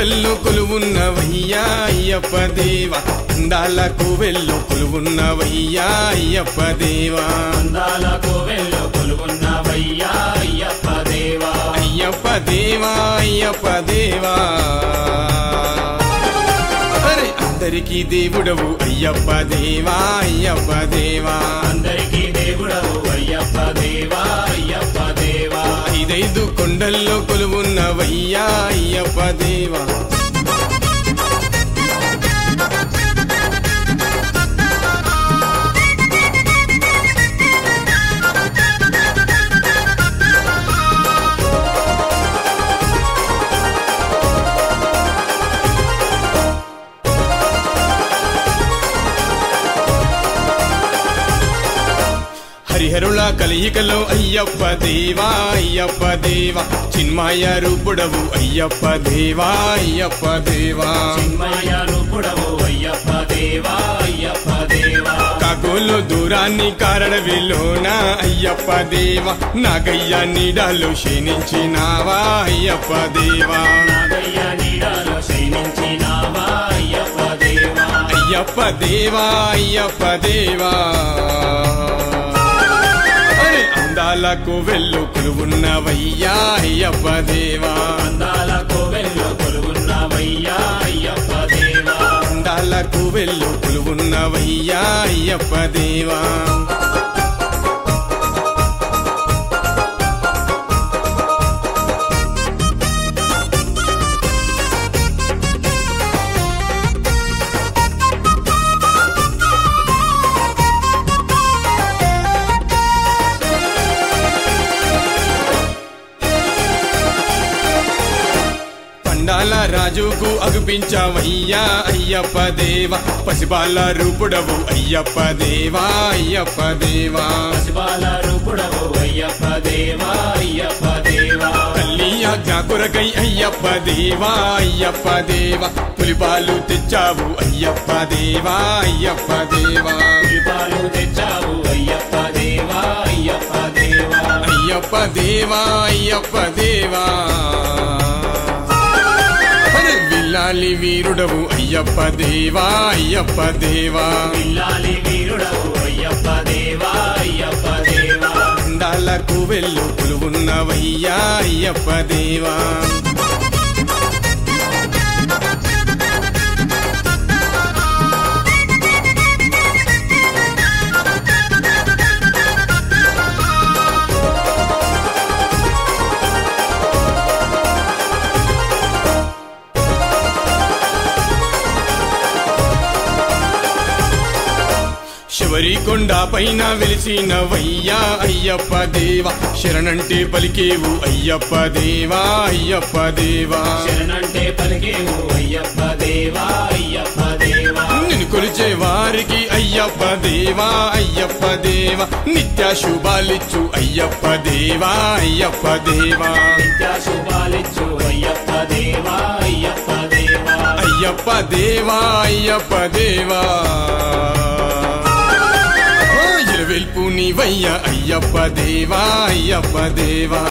కొండల్లో కొలువున్నవయ్యా అయ్యప్ప దేవా అందాలకు వెళ్ళు కొలువున్నవయ్యా అయ్యప్ప దేవా అందాల కోవెల్లో కొలువున్నవయ్యా అయ్యప్ప దేవా అయ్యప్ప దేవా అయ్యప్ప దేవా అరే అందరికీ దేవుడవు అయ్యప్ప దేవా అయ్యప్ప దేవా అందరికీ దేవుడవు అయ్యప్ప దేవా అయ్యప్ప దేవా ఐదైదు కొండల్లో కొలువున్నవయ్యా అయ్యప్ప దేవా హరిహరుల కలియికలో అయ్యప్ప దేవా అయ్యప్ప దేవా చిన్మాయ రూపుడవు అయ్యప్ప దేవా అయ్యప్ప దేవా చిన్మయ రూపుడవు అయ్యప్ప దేవా అయ్యప్ప దేవా కాకోలు దూరాన్ని కారణవిలోన అయ్యప్ప దేవా నాగయ్య నీడాలు క్షీణించినావా అయ్యప్ప దేవా నాగయ్య నీడలో శయనించినావా అయ్యప్ప దేవా అయ్యప్ప దేవా అయ్యప్ప దేవా అరే అందాలకు వెళ్ళు కొలువున్నవయ్యా అయ్యప్ప దేవా అందాల కోవెల్లో కొలువున్నవయ్యా అయ్యప్ప దేవా అందాలకు వెళ్ళు కొలువున్నవయ్యా అయ్యప్ప దేవా పండాల రాజుకు అగుపించావయ్యా అయ్యప్ప దేవా పసిబాల రూపుడవు అయ్యప్ప దేవా అయ్యప్ప దేవా పసిబాల రూపుడవు అయ్యప్ప దేవా అయ్యప్ప దేవా తల్లి ఆజ్ఞా కొరకై అయ్యప్ప దేవా అయ్యప్ప దేవా పులిపాలు తెచ్చావు అయ్యప్ప దేవా అయ్యప్ప దేవా దీపాలు తెచ్చావు అయ్యప్ప దేవా అయ్యప్ప దేవా అయ్యప్ప దేవా అయ్యప్ప దేవా అరే విల్లాలి వీరుడవు అయ్యప్ప దేవా అయ్యప్ప దేవా పిల్లాలి వీరుడవు అయ్యప్ప దేవా అయ్యప్ప దేవా అందాలకు వెళ్ళు కొలువున్నవయ్యా అయ్యప్ప దేవా శబరి కొండ పైన వెలిసినవయ్యా అయ్యప్ప దేవా శరణంటే పలికేవు అయ్యప్ప దేవా అయ్యప్ప దేవా శరణంటే పలికేవు అయ్యప్ప దేవా అయ్యప్ప దేవా నిన్ను కొలిచే వారికి అయ్యప్ప దేవా అయ్యప్ప దేవా నిత్య శుభాలిచ్చు అయ్యప్ప దేవా అయ్యప్ప దేవా నిత్య శుభాలిచ్చు అయ్యప్ప దేవా అయ్యప్ప దేవా అయ్యప్ప దేవా అయ్యప్ప దేవా ఇలవెల్పు నీవయ్య అయ్యప్ప దేవా అయ్యప్ప దేవా